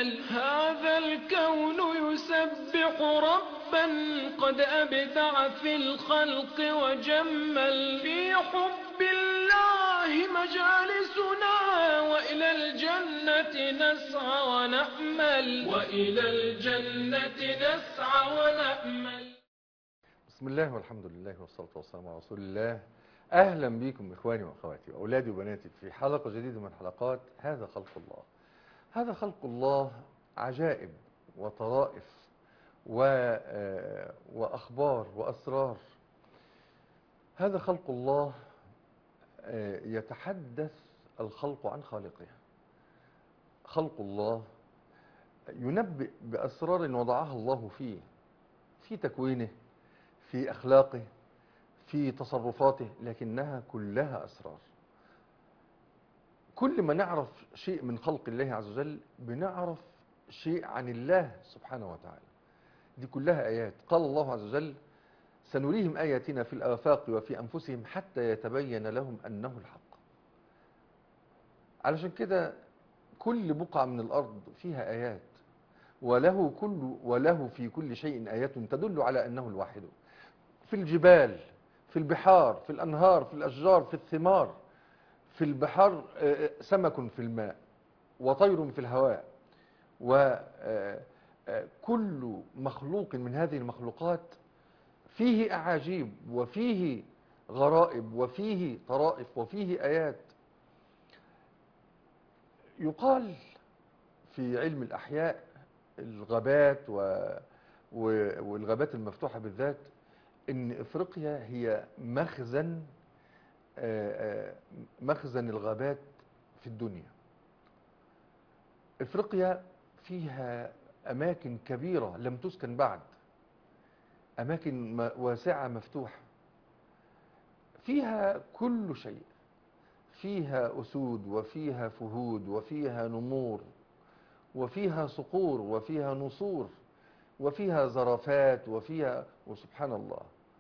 وتأمل هذا الكون يسبح ربا قد أبدع في الخلق وجمل في حب الله مجالسنا وإلى الجنة نسعى ونأمل وإلى الجنة نسعى ونأمل بسم الله والحمد لله والصلاة والسلام على رسول الله أهلا بكم إخواني وأخواتي وأولادي وبناتي في حلقة جديدة من حلقات هذا خلق الله هذا خلق الله عجائب وطرائف و... آه، وأخبار وأسرار هذا خلق الله آه، يتحدث الخلق عن خالقه خلق الله ينبئ بأسرار وضعها الله فيه في تكوينه في أخلاقه في تصرفاته لكنها كلها أسرار كل ما نعرف شيء من خلق الله عز وجل بنعرف شيء عن الله سبحانه وتعالى دي كلها آيات قال الله عز وجل سنريهم آياتنا في الآفاق وفي أنفسهم حتى يتبين لهم أنه الحق علشان كده كل بقعة من الأرض فيها آيات وله كل وله في كل شيء آيات تدل على أنه الواحد في الجبال في البحار في الأنهار في الأشجار في الثمار في البحار آه، سمك في الماء وطير في الهواء وكل مخلوق من هذه المخلوقات فيه أعاجيب وفيه غرائب وفيه طرائف وفيه آيات يقال في علم الأحياء الغابات و... و... والغابات المفتوحة بالذات ان افريقيا هي مخزن آه، آه، مخزن الغابات في الدنيا افريقيا فيها اماكن كبيرة لم تسكن بعد اماكن م- واسعة مفتوحة فيها كل شيء فيها اسود وفيها فهود وفيها نمور وفيها صقور وفيها نسور وفيها زرافات وفيها وسبحان الله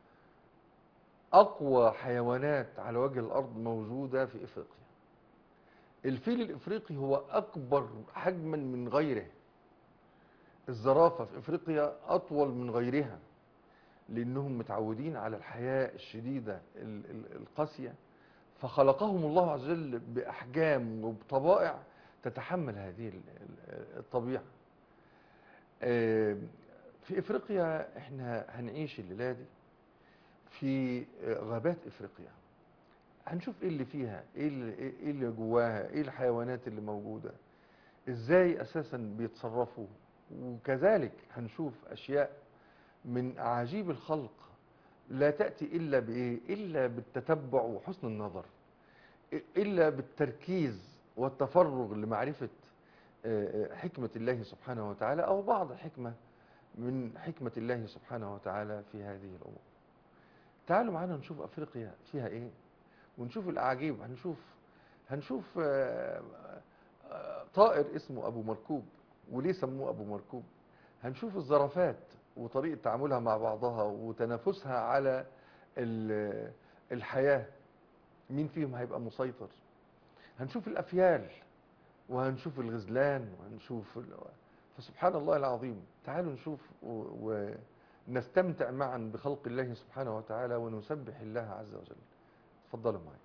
أقوى حيوانات على وجه الأرض موجودة في إفريقيا الفيل الإفريقي هو أكبر حجما من غيره الزرافة في إفريقيا أطول من غيرها لأنهم متعودين على الحياة الشديدة ال- ال- القاسية فخلقهم الله عز وجل بأحجام وبطبائع تتحمل هذه ال- ال- الطبيعة آه، في افريقيا احنا هنعيش الليله دي في غابات افريقيا هنشوف ايه اللي فيها ايه اللي, إيه اللي جواها ايه الحيوانات اللي موجوده ازاي اساسا بيتصرفوا وكذلك هنشوف اشياء من اعاجيب الخلق لا تاتي الا بايه الا بالتتبع وحسن النظر الا بالتركيز والتفرغ لمعرفه آه، آه، حكمه الله سبحانه وتعالى او بعض الحكمه من حكمة الله سبحانه وتعالى في هذه الأمور تعالوا معانا نشوف أفريقيا فيها إيه ونشوف الأعاجيب هنشوف هنشوف آه، آه، طائر اسمه أبو مركوب وليه سموه أبو مركوب هنشوف الزرافات وطريقة تعاملها مع بعضها وتنافسها على ال- الحياة مين فيهم هيبقى مسيطر هنشوف الأفيال وهنشوف الغزلان وهنشوف ال... فسبحان الله العظيم تعالوا نشوف و- ونستمتع معا بخلق الله سبحانه وتعالى ونسبح الله عز وجل تفضلوا معي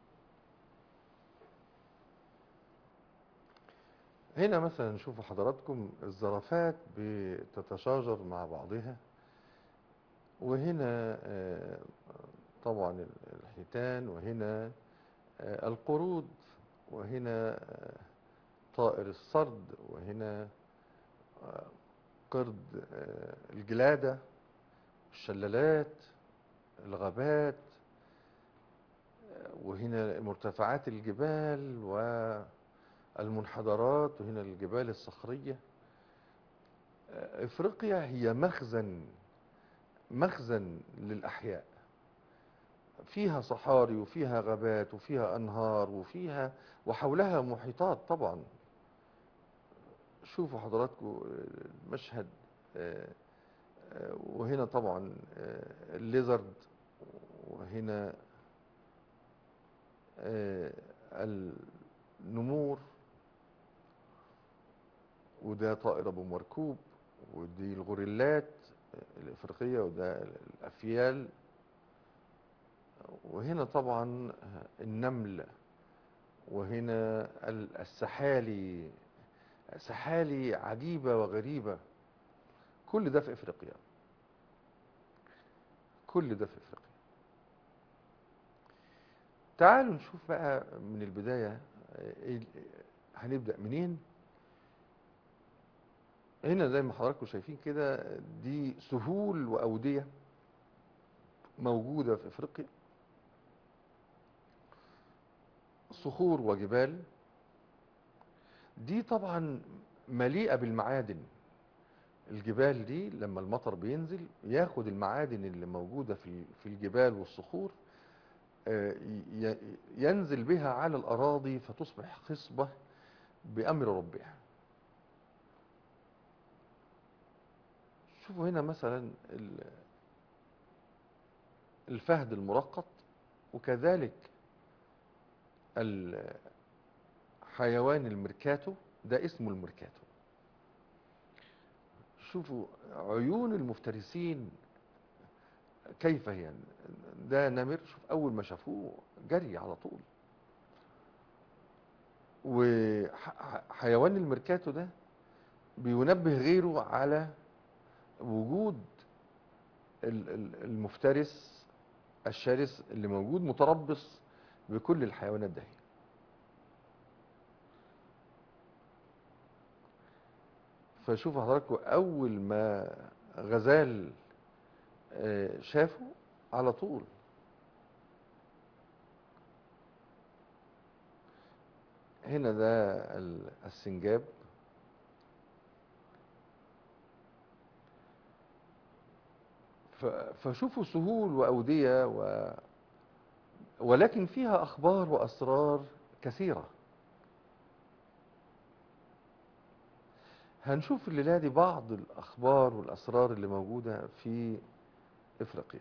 هنا مثلا نشوف حضراتكم الزرافات بتتشاجر مع بعضها وهنا آه، طبعا الحيتان وهنا آه، القرود وهنا آه، طائر الصرد وهنا آه، قرد آه، الجلادة الشلالات الغابات آه، وهنا مرتفعات الجبال والمنحدرات وهنا الجبال الصخرية آه، افريقيا هي مخزن مخزن للأحياء فيها صحاري وفيها غابات وفيها أنهار وفيها وحولها محيطات طبعا شوفوا حضراتكم المشهد آه، آه، وهنا طبعا آه، الليزرد وهنا آه، النمور وده طائر ابو مركوب ودي الغوريلات الافريقيه وده الافيال وهنا طبعا النمل وهنا ال- السحالي سحالي عجيبه وغريبه كل ده في افريقيا كل ده في افريقيا تعالوا نشوف بقى من البدايه إيه ال- هنبدا منين هنا زي ما حضراتكم شايفين كده دي سهول واوديه موجوده في افريقيا صخور وجبال دي طبعا مليئه بالمعادن الجبال دي لما المطر بينزل ياخد المعادن اللي موجوده في في الجبال والصخور آه، ي- ينزل بها على الاراضي فتصبح خصبه بامر ربها شوفوا هنا مثلا ال- الفهد المرقط وكذلك الحيوان الميركاتو ده اسمه الميركاتو شوفوا عيون المفترسين كيف هي ده نمر شوف اول ما شافوه جري على طول وحيوان الميركاتو ده بينبه غيره على وجود ال- ال- المفترس الشرس اللي موجود متربص بكل الحيوانات ده فشوفوا حضراتكم اول ما غزال آه، شافه على طول هنا ده ال- السنجاب ف- فشوفوا سهول وأودية و... ولكن فيها أخبار وأسرار كثيرة هنشوف الليلة دي بعض الأخبار والأسرار اللي موجودة في إفريقيا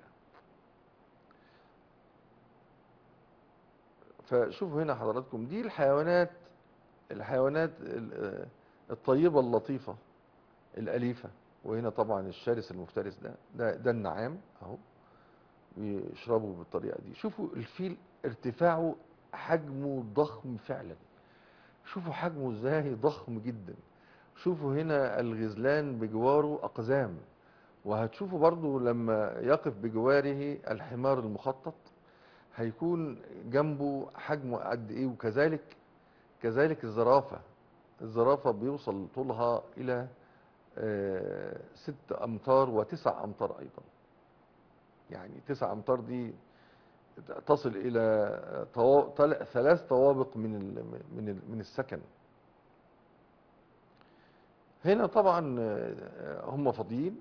فشوفوا هنا حضراتكم دي الحيوانات الحيوانات ال- الطيبة اللطيفة الأليفة وهنا طبعا الشرس المفترس ده ده, ده النعام اهو بيشربوا بالطريقة دي شوفوا الفيل ارتفاعه حجمه ضخم فعلا شوفوا حجمه ازاي ضخم جدا شوفوا هنا الغزلان بجواره أقزام وهتشوفوا برضو لما يقف بجواره الحمار المخطط هيكون جنبه حجمه قد ايه وكذلك كذلك الزرافة الزرافة بيوصل طولها إلى آه، ست أمتار وتسع أمتار أيضا يعني تسع أمتار دي تصل إلى طوا- تل- ثلاث طوابق من ال- من ال- من السكن هنا طبعا آه، هم فاضيين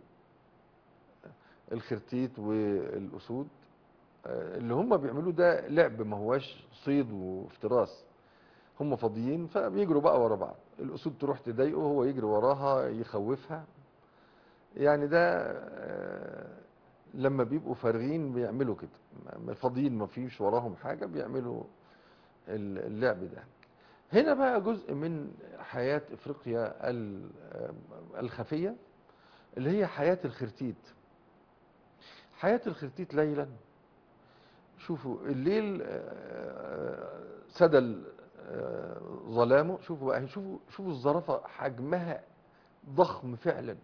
الخرتيت والأسود آه، اللي هم بيعملوه ده لعب ما هواش صيد وافتراس هم فاضيين فبيجروا بقى ورا بعض الاسود تروح تضايقه هو يجري وراها يخوفها يعني ده آه، لما بيبقوا فارغين بيعملوا كده م- فاضيين ما فيش وراهم حاجه بيعملوا ال- اللعب ده هنا بقى جزء من حياه افريقيا ال- آه، الخفيه اللي هي حياه الخرتيت حياه الخرتيت ليلا شوفوا الليل آه، سدى آه، ظلامه شوفوا بقى شوفوا شوفوا الزرافه حجمها ضخم فعلا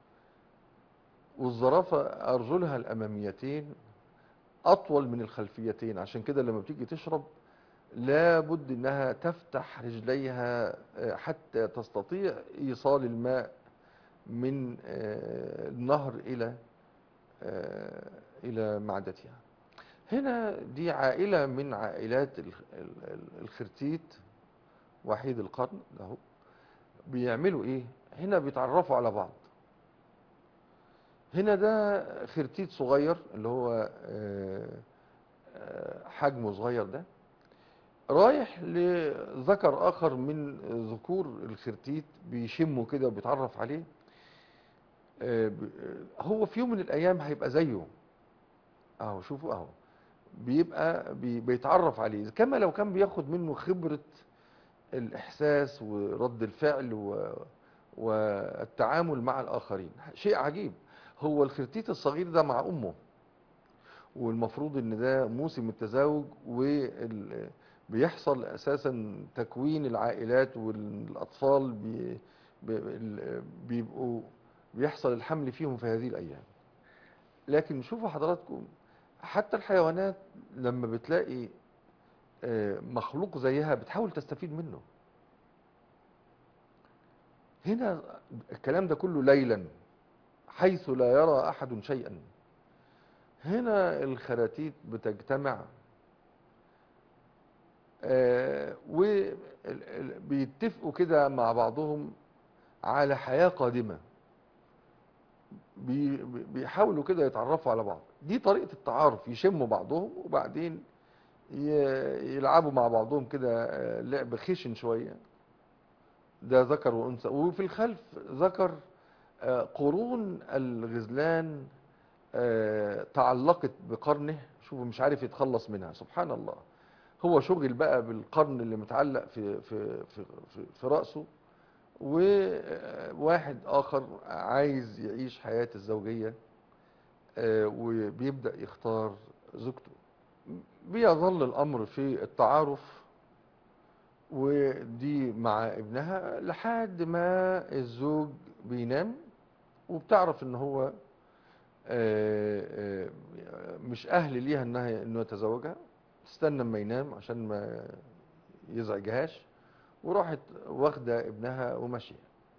والزرافه ارجلها الاماميتين اطول من الخلفيتين عشان كده لما بتيجي تشرب لابد انها تفتح رجليها آه، حتى تستطيع ايصال الماء من آه، النهر الى آه، الى معدتها هنا دي عائلة من عائلات الخ- ال- ال- الخرتيت وحيد القرن ده هو. بيعملوا ايه هنا بيتعرفوا على بعض هنا ده خرتيت صغير اللي هو آه، آه، حجمه صغير ده رايح لذكر اخر من ذكور الخرتيت بيشمه كده وبيتعرف عليه آه، ب- آه، هو في يوم من الايام هيبقى زيه اهو شوفوا اهو بيبقى بي- بيتعرف عليه كما لو كان بياخد منه خبرة الإحساس ورد الفعل و- والتعامل مع الآخرين شيء عجيب هو الخرتيت الصغير ده مع أمه والمفروض ان ده موسم التزاوج وبيحصل اساسا تكوين العائلات والاطفال بي بي- ال- بيبقوا بيحصل الحمل فيهم في هذه الايام لكن شوفوا حضراتكم حتى الحيوانات لما بتلاقي آه، مخلوق زيها بتحاول تستفيد منه هنا الكلام ده كله ليلا حيث لا يرى احد شيئا هنا الخراتيت بتجتمع وبيتفقوا كده مع بعضهم على حياة قادمة بي- بي- بيحاولوا كده يتعرفوا على بعض دي طريقة التعارف يشموا بعضهم وبعدين ي- يلعبوا مع بعضهم كده آه، لعب خشن شوية ده ذكر وأنثى وفي الخلف ذكر آه، قرون الغزلان آه، تعلقت بقرنه شوفوا مش عارف يتخلص منها سبحان الله هو شغل بقى بالقرن اللي متعلق في في في في, في رأسه وواحد آخر عايز يعيش حياة الزوجية آه، وبيبدأ يختار زوجته بيظل الأمر في التعارف ودي مع ابنها لحد ما الزوج بينام وبتعرف ان هو آه، آه، مش اهل ليها انها انه يتزوجها تستنى اما ينام عشان ما يزعجهاش وراحت واخده ابنها وماشيه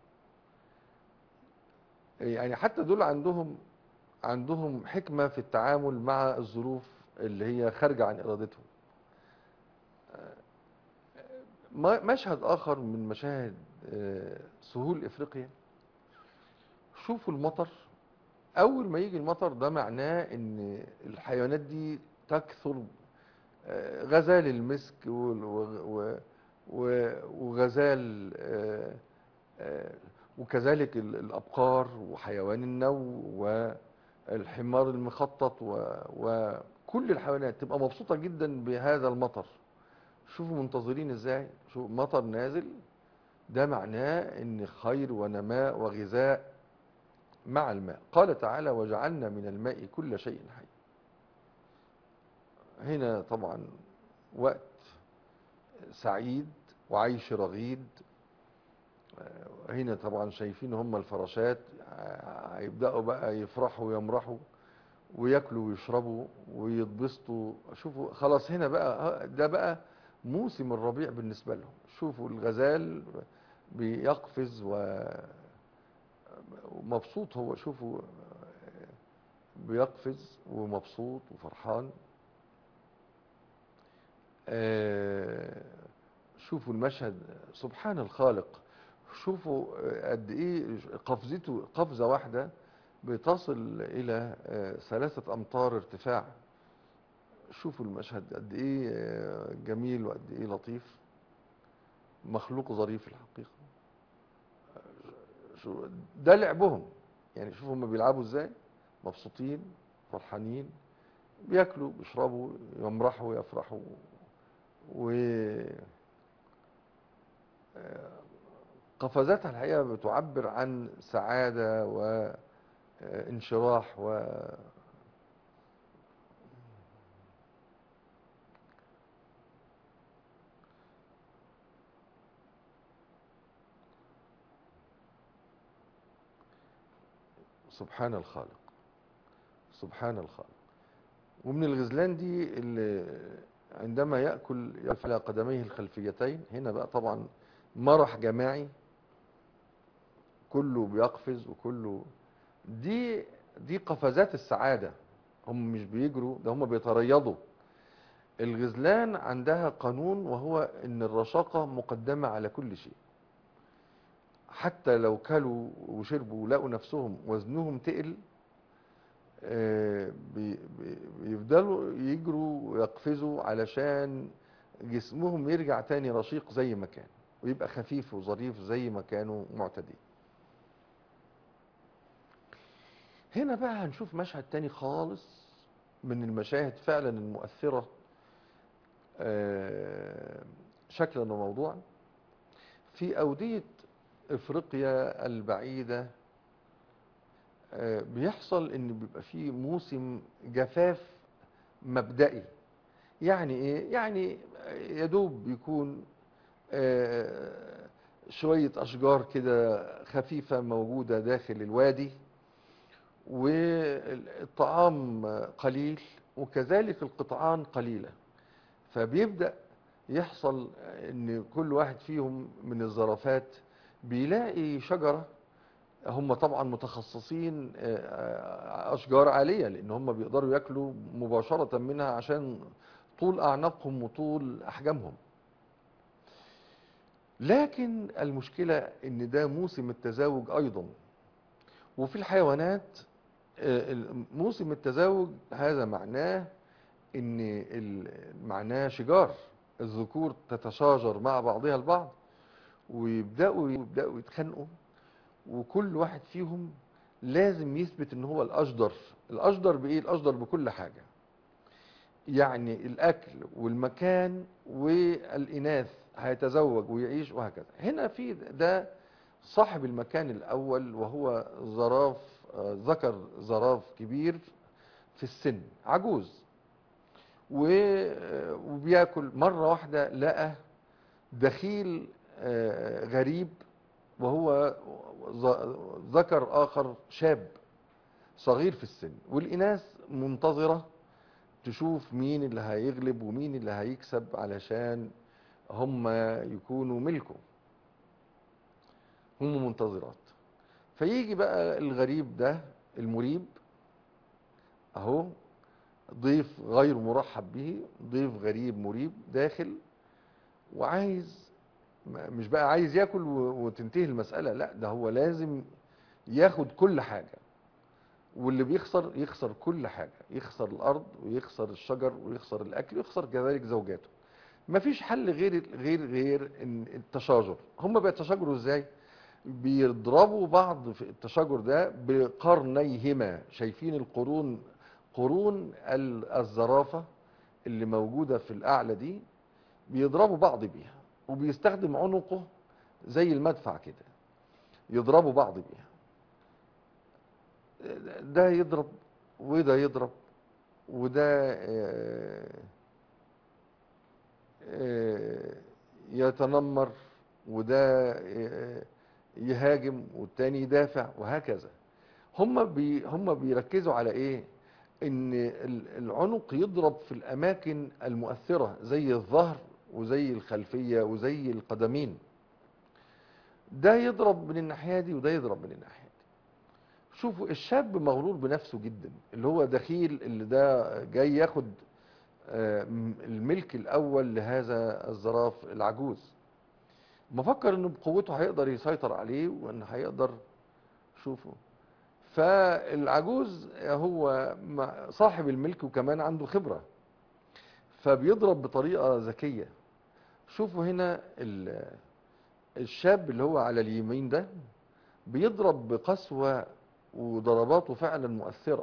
يعني حتى دول عندهم عندهم حكمه في التعامل مع الظروف اللي هي خارجه عن ارادتهم ما- مشهد اخر من مشاهد آه، سهول افريقيا شوفوا المطر اول ما يجي المطر ده معناه ان الحيوانات دي تكثر آه، غزال المسك وال- و- و- و- وغزال آه، آه، وكذلك ال- الابقار وحيوان النو والحمار المخطط و- وكل الحيوانات تبقى مبسوطة جدا بهذا المطر شوفوا منتظرين ازاي شوفوا مطر نازل ده معناه ان خير ونماء وغذاء مع الماء قال تعالى وجعلنا من الماء كل شيء حي هنا طبعا وقت سعيد وعيش رغيد آه، هنا طبعا شايفين هم الفراشات آه، هيبدأوا بقى يفرحوا ويمرحوا وياكلوا ويشربوا ويتبسطوا شوفوا خلاص هنا بقى ده بقى موسم الربيع بالنسبة لهم شوفوا الغزال بيقفز و ومبسوط هو شوفوا بيقفز ومبسوط وفرحان آه، شوفوا المشهد سبحان الخالق شوفوا آه، قد ايه قفزته قفزة واحدة بتصل الى آه، ثلاثة امتار ارتفاع شوفوا المشهد قد ايه آه، جميل وقد ايه لطيف مخلوق ظريف الحقيقة شو ده لعبهم يعني شوفوا هم بيلعبوا ازاي مبسوطين فرحانين بياكلوا بيشربوا يمرحوا يفرحوا و آه، قفزاتها الحقيقة بتعبر عن سعادة وانشراح و سبحان الخالق سبحان الخالق ومن الغزلان دي اللي عندما يأكل يقف على قدميه الخلفيتين هنا بقى طبعا مرح جماعي كله بيقفز وكله دي دي قفزات السعادة هم مش بيجروا ده هم بيتريضوا الغزلان عندها قانون وهو ان الرشاقة مقدمة على كل شيء حتى لو كلوا وشربوا ولقوا نفسهم وزنهم تقل آه، بي- بي- بيفضلوا يجروا ويقفزوا علشان جسمهم يرجع تاني رشيق زي ما كان ويبقى خفيف وظريف زي ما كانوا معتادين هنا بقى هنشوف مشهد تاني خالص من المشاهد فعلا المؤثرة آه، شكلا وموضوعا في أودية افريقيا البعيدة آه، بيحصل ان بيبقى فيه موسم جفاف مبدئي يعني ايه يعني يدوب بيكون آه، شوية اشجار كده خفيفة موجودة داخل الوادي والطعام قليل وكذلك القطعان قليلة فبيبدأ يحصل ان كل واحد فيهم من الزرافات بيلاقي شجرة هم طبعا متخصصين آه، اشجار عالية لان هم بيقدروا ياكلوا مباشرة منها عشان طول اعناقهم وطول احجامهم لكن المشكلة ان ده موسم التزاوج ايضا وفي الحيوانات آه، ال- موسم التزاوج هذا معناه ان ال- معناه شجار الذكور تتشاجر مع بعضها البعض ويبداوا يبداوا يتخانقوا وكل واحد فيهم لازم يثبت ان هو الاشجر الاشجر بايه الاشجر بكل حاجه يعني الاكل والمكان والاناث هيتزوج ويعيش وهكذا هنا في ده صاحب المكان الاول وهو زراف آه، ذكر زراف كبير في السن عجوز و- وبياكل مرة واحدة لقى دخيل آه، غريب وهو ذ- ذكر آخر شاب صغير في السن والإناث منتظرة تشوف مين اللي هيغلب ومين اللي هيكسب علشان هم يكونوا ملكه هم منتظرات فيجي بقى الغريب ده المريب اهو ضيف غير مرحب به ضيف غريب مريب داخل وعايز ما- مش بقى عايز ياكل و- وتنتهي المسألة لا ده هو لازم ياخد كل حاجة واللي بيخسر يخسر كل حاجة يخسر الأرض ويخسر الشجر ويخسر الأكل ويخسر كذلك زوجاته مفيش حل غير غير غير إن التشاجر هم بيتشاجروا ازاي بيضربوا بعض في التشاجر ده بقرنيهما شايفين القرون قرون ال- الزرافة اللي موجودة في الأعلى دي بيضربوا بعض بيها وبيستخدم عنقه زي المدفع كده يضربوا بعض بيها ده يضرب وده يضرب وده آه، آه، يتنمر وده آه، يهاجم والتاني يدافع وهكذا هم بي هم بيركزوا على ايه ان ال- العنق يضرب في الاماكن المؤثرة زي الظهر وزي الخلفية وزي القدمين ده يضرب من الناحية دي وده يضرب من الناحية دي شوفوا الشاب مغرور بنفسه جدا اللي هو دخيل اللي ده جاي ياخد آه، م- الملك الاول لهذا الزراف العجوز مفكر انه بقوته هيقدر يسيطر عليه وان هيقدر شوفوا فالعجوز هو مع- صاحب الملك وكمان عنده خبرة فبيضرب بطريقة ذكية شوفوا هنا ال- الشاب اللي هو على اليمين ده بيضرب بقسوة وضرباته فعلا مؤثرة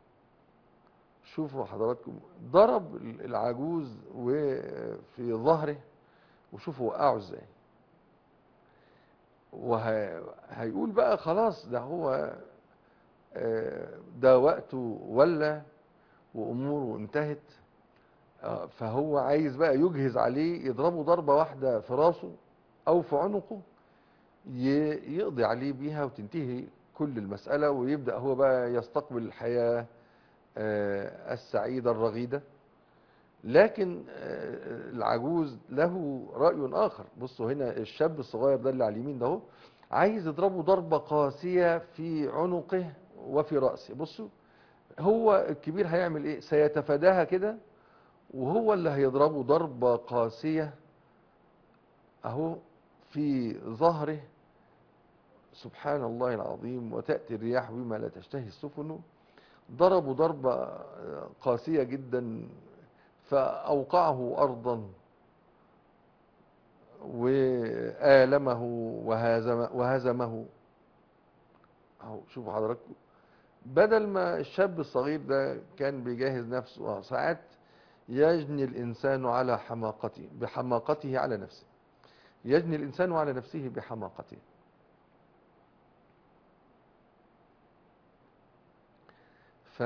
شوفوا حضراتكم ضرب العجوز وفي ظهره وشوفوا وقعه ازاي وهيقول بقى خلاص ده هو آه، ده وقته ولا واموره انتهت آه، فهو عايز بقى يجهز عليه يضربه ضربة واحدة في راسه او في عنقه ي- يقضي عليه بيها وتنتهي كل المسألة ويبدأ هو بقى يستقبل الحياة آه، السعيدة الرغيدة لكن آه، العجوز له رأي آخر بصوا هنا الشاب الصغير ده اللي على اليمين ده هو عايز يضربه ضربة قاسية في عنقه وفي رأسه بصوا هو الكبير هيعمل ايه سيتفاداها كده وهو اللي هيضربه ضربة قاسية اهو في ظهره سبحان الله العظيم وتأتي الرياح بما لا تشتهي السفن ضربوا ضربة قاسية جدا فأوقعه أرضا وآلمه وهزم وهزمه أهو شوفوا حضراتكم بدل ما الشاب الصغير ده كان بيجهز نفسه ساعات يجني الإنسان على حماقته بحماقته على نفسه يجني الإنسان على نفسه بحماقته ف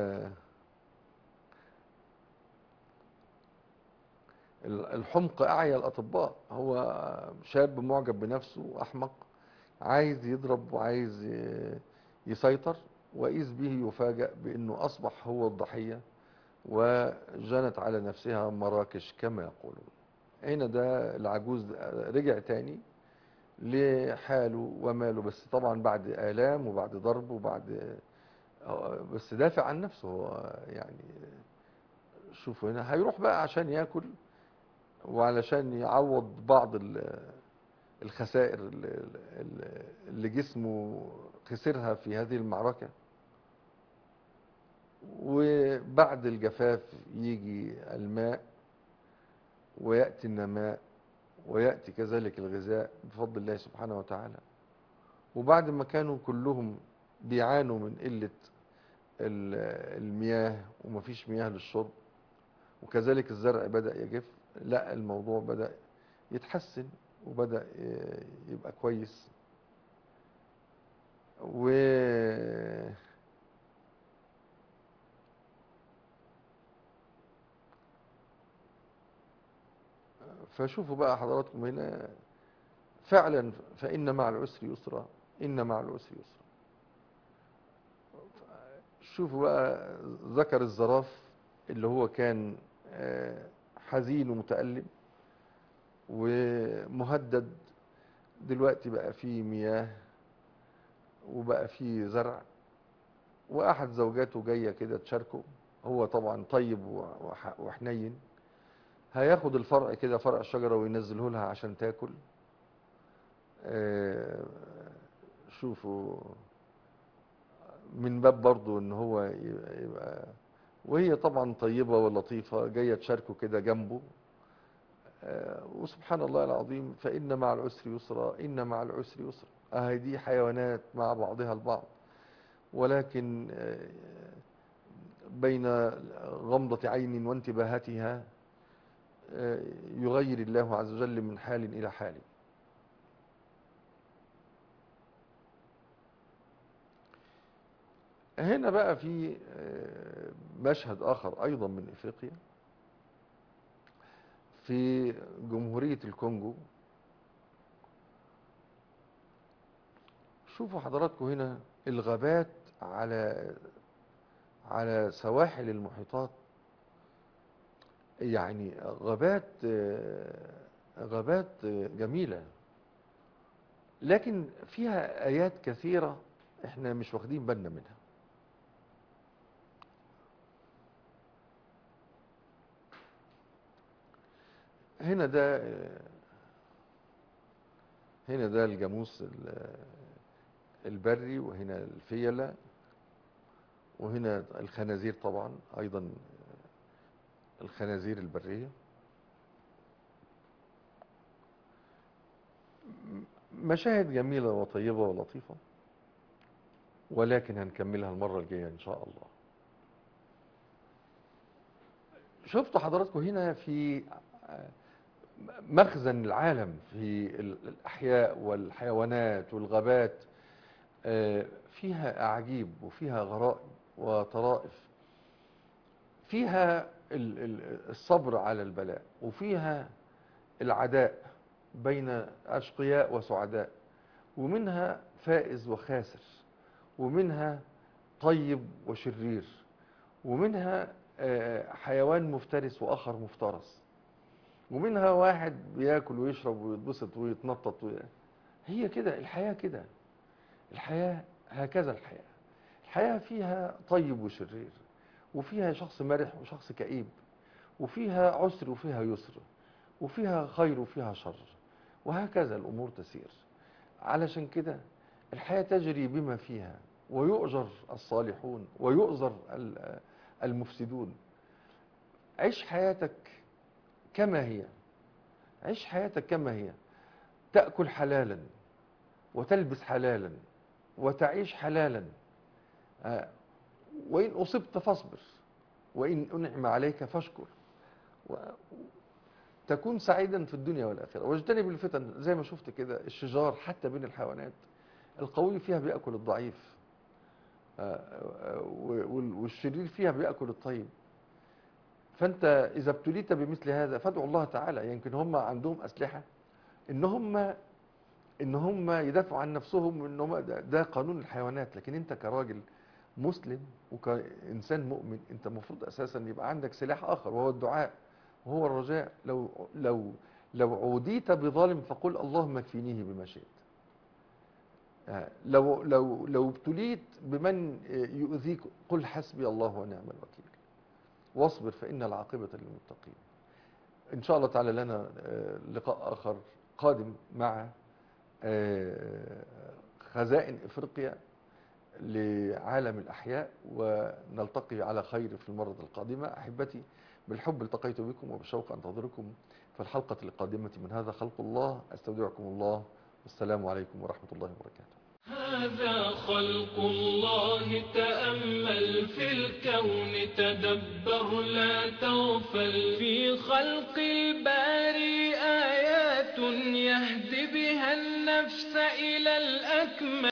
ال- الحمق أعيا الأطباء هو شاب معجب بنفسه أحمق عايز يضرب وعايز ي- يسيطر وإذ به يفاجأ بأنه أصبح هو الضحية وجنت على نفسها مراكش كما يقولون هنا ده العجوز رجع تاني لحاله وماله بس طبعا بعد آلام وبعد ضرب وبعد بس دافع عن نفسه هو يعني شوفوا هنا هيروح بقى عشان ياكل وعلشان يعوض بعض ال- الخسائر اللي- اللي اللي جسمه خسرها في هذه المعركة وبعد الجفاف يجي الماء ويأتي النماء ويأتي كذلك الغذاء بفضل الله سبحانه وتعالى وبعد ما كانوا كلهم بيعانوا من قلة ال- المياه ومفيش مياه للشرب وكذلك الزرع بدأ يجف لا الموضوع بدأ يتحسن وبدأ ي- يبقى كويس و فشوفوا بقى حضراتكم هنا فعلا فإن مع العسر يسرا إن مع العسر يسرا شوفوا بقى ذكر الزراف اللي هو كان آه، حزين ومتألم ومهدد دلوقتي بقى فيه مياه وبقى فيه زرع وأحد زوجاته جاية كده تشاركه هو طبعا طيب وح- وحنين هياخد الفرع كده فرع الشجرة وينزله لها عشان تاكل آه، شوفوا من باب برضو ان هو يبقى يبقى- وهي طبعا طيبة ولطيفة جاية تشاركه كده جنبه آه، وسبحان الله العظيم فإن مع العسر يسرا إن مع العسر يسرا أهي دي حيوانات مع بعضها البعض ولكن آه، بين غمضة عين وانتباهتها آه، يغير الله عز وجل من حال إلى حال هنا بقى في آه، مشهد آخر أيضا من إفريقيا في جمهورية الكونجو شوفوا حضراتكم هنا الغابات على على سواحل المحيطات يعني غابات آه، غابات آه، جميلة لكن فيها آيات كثيرة احنا مش واخدين بالنا منها هنا ده آه، هنا ده الجاموس ال- البري وهنا الفيلة وهنا الخنازير طبعا ايضا الخنازير البرية م- مشاهد جميلة وطيبة ولطيفة ولكن هنكملها المرة الجاية إن شاء الله شفتوا حضراتكم هنا في مخزن العالم في ال- الأحياء والحيوانات والغابات آه، فيها أعاجيب وفيها غرائب وطرائف فيها ال- ال- الصبر على البلاء وفيها العداء بين أشقياء وسعداء ومنها فائز وخاسر ومنها طيب وشرير ومنها آه، حيوان مفترس وآخر مفترس ومنها واحد بياكل ويشرب ويتبسط ويتنطط وي... هي كده الحياة كده الحياة هكذا الحياة الحياة فيها طيب وشرير وفيها شخص مرح وشخص كئيب وفيها عسر وفيها يسر وفيها خير وفيها شر وهكذا الأمور تسير علشان كده الحياة تجري بما فيها ويؤجر الصالحون ويؤذر ال- المفسدون عيش حياتك كما هي عيش حياتك كما هي تأكل حلالا وتلبس حلالا وتعيش حلالا آه، وإن أصبت فاصبر وإن أنعم عليك فاشكر و- تكون سعيدا في الدنيا والآخرة واجتنب الفتن زي ما شفت كده الشجار حتى بين الحيوانات القوي فيها بيأكل الضعيف آه، وال- والشرير فيها بيأكل الطيب فأنت إذا ابتليت بمثل هذا فادعوا الله تعالى يمكن هم عندهم أسلحة إن هم إن هم يدافعوا عن نفسهم إن هم ده, ده قانون الحيوانات لكن أنت كراجل مسلم وكإنسان مؤمن أنت المفروض أساسا يبقى عندك سلاح آخر وهو الدعاء وهو الرجاء لو لو لو عوديت بظالم فقل اللهم اكفينيه بما شئت آه، لو لو لو ابتليت بمن آه، يؤذيك قل حسبي الله ونعم الوكيل واصبر فإن العاقبة للمتقين إن شاء الله تعالى لنا آه، لقاء آخر قادم مع آه، خزائن إفريقيا لعالم الأحياء ونلتقي على خير في المرة القادمة أحبتي بالحب التقيت بكم وبالشوق أنتظركم في الحلقة القادمة من هذا خلق الله أستودعكم الله والسلام عليكم ورحمة الله وبركاته هذا خلق الله تأمل في الكون تدبر لا تغفل في خلق الباري آيات يهدي بها النفس إلى الأكمل